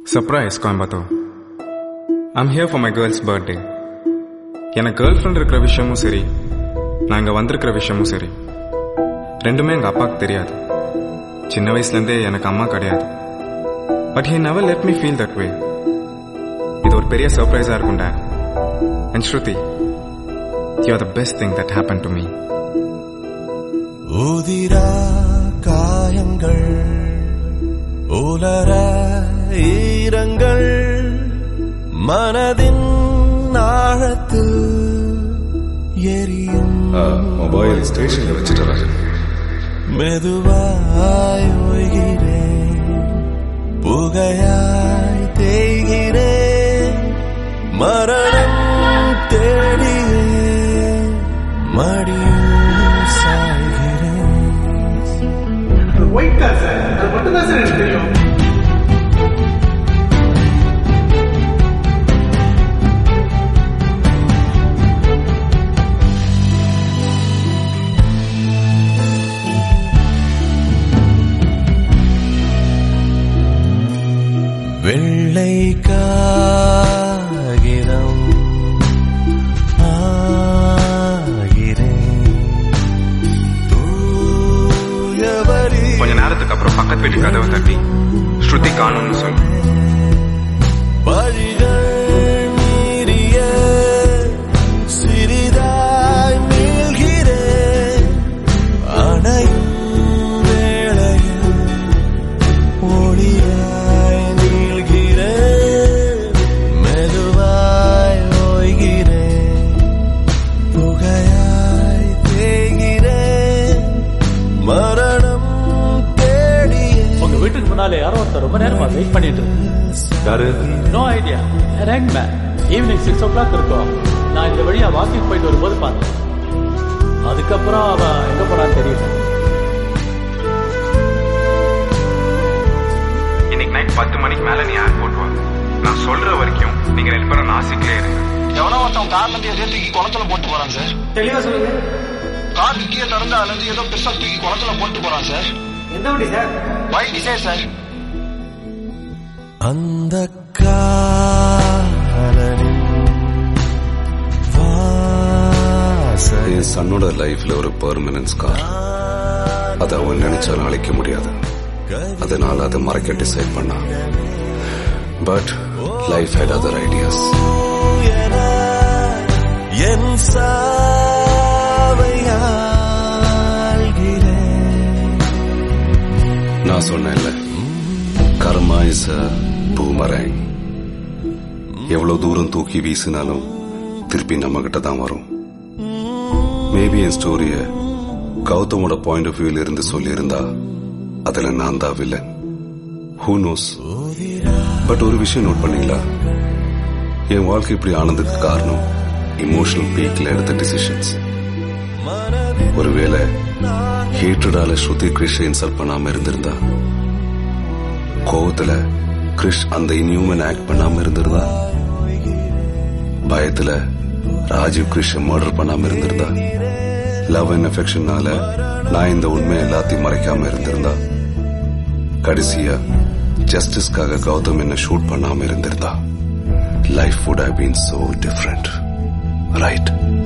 surprise Coimbatore I'm here for my girl's birthday எனக்கு girlfriend இருக்கிற விஷயமும் சரி நான் இங்கே வந்திருக்கிற விஷயமும் சரி ரெண்டுமே எங்கள் அப்பாவுக்கு தெரியாது சின்ன வயசுலேருந்தே எனக்கு அம்மா கிடையாது but he never let me feel that way இது ஒரு பெரிய சர்ப்ரைஸாக இருக்கும் dad and Shruti you are the best thing that happen to me உதிரா காயங்கள் உலர ஈரங்கள் மனதின் ஆழத்தில் எரியும் மொபைல் ஸ்டேஷன்ல வச்சுட்டு மெதுவாய் ஓய்கிறேன் புகையாய் தேய்கிறேன் மரணம் தேடியே மடியில் சாய்கிறேன் ஒயிட் கார் சார் அது மட்டும் தான் சார் எனக்கு தெரியும் வெள்ளை காகிதம் ஆகிறேன் தூயவரி கொஞ்ச நேரத்துக்கு அப்புறம் பக்கத்து வீட்டு கதவை தட்டி ஸ்ருதி காணும்னு சொல்லு வழிகள் மீறிய சிறிதாய் மீள்கிறேன் அணையும் வேளையில் ஒளியாய் நீள்கிறேன் மெதுவாய் ஓய்கிறேன் புகையாய் தேய்கிறேன் மரணம் தேடியே உங்க வீட்டுக்கு முன்னாலே யாரோ ஒருத்தர் ரொம்ப நேரமா வெயிட் பண்ணிட்டு இருக்கு யாரு no idea rank man evening six o'clock இருக்கும் நான் இந்த வழியா வாக்கிங் போயிட்டு வரும்போது பார்த்தேன் அதுக்கப்புறம் அவன் எங்க போனான்னு தெரியல இன்னைக்கு நைட் பத்து மணிக்கு மேல நீ ஏர்போர்ட் வா நான் சொல்ற வரைக்கும் நீங்க ரெண்டு பேரும் நாசிக்லே இருங்க எவனோ ஒருத்தன் கார்ல இருந்து எதையோ தூக்கி குளத்துல போட்டு போறான் சார் தெளிவா சொல்லுங்க கார் டிக்கியை திறந்து அதுல இருந்து ஏதோ பிஸ்டல் தூக்கி குளத்துல போட்டு போறான் சார் எந்த வண்டி சார் ஒயிட் டிசைர் சார் அந்த காலனின் வாசல் என் சன்னோட லைஃப்ல ஒரு பெர்மனன்ஸ் கார் அதை அவன் நினைச்சாலும் அழிக்க முடியாது அதனால அதை மறைக்க டிசைட் பண்ணான் but life had other ideas என என் சாவையாள்கிறேன் நான் சொன்னேன்ல கர்மா இஸ் அ பூமரேங் எவ்வளவு தூரம் தூக்கி வீசினாலும் திருப்பி நம்ம கிட்ட தான் வரும் மேபி என் ஸ்டோரிய கௌதமோட பாயிண்ட் ஆஃப் வியூல இருந்து சொல்லியிருந்தா அதுல நான் தான் வில்லன் ஹூ நோஸ் பட் ஒரு விஷயம் நோட் பண்ணீங்களா என் வாழ்க்கை இப்படி ஆனதுக்கு காரணம் இமோஷனல் பீக்ல எடுத்த டிசிஷன்ஸ் ஒருவேளை ஹேட்ரடால ஸ்ருதி கிரிஷ் இன்சல்ட் பண்ணாம இருந்திருந்தா கோவத்துல கிரிஷ் அந்த இன்ஹியூமன் ஆக்ட் பண்ணாம இருந்திருந்தா பயத்துல ராஜீவ் கிரிஷ மர்டர் பண்ணாம இருந்திருந்தா லவ் அண்ட் அஃபெக்ஷனால நான் இந்த உண்மை எல்லாத்தையும் மறைக்காம இருந்திருந்தா கடைசியா ஜஸ்டிஸ்க்காக கௌதம் என்ன ஷூட் பண்ணாம இருந்திருந்தா life would have been so different right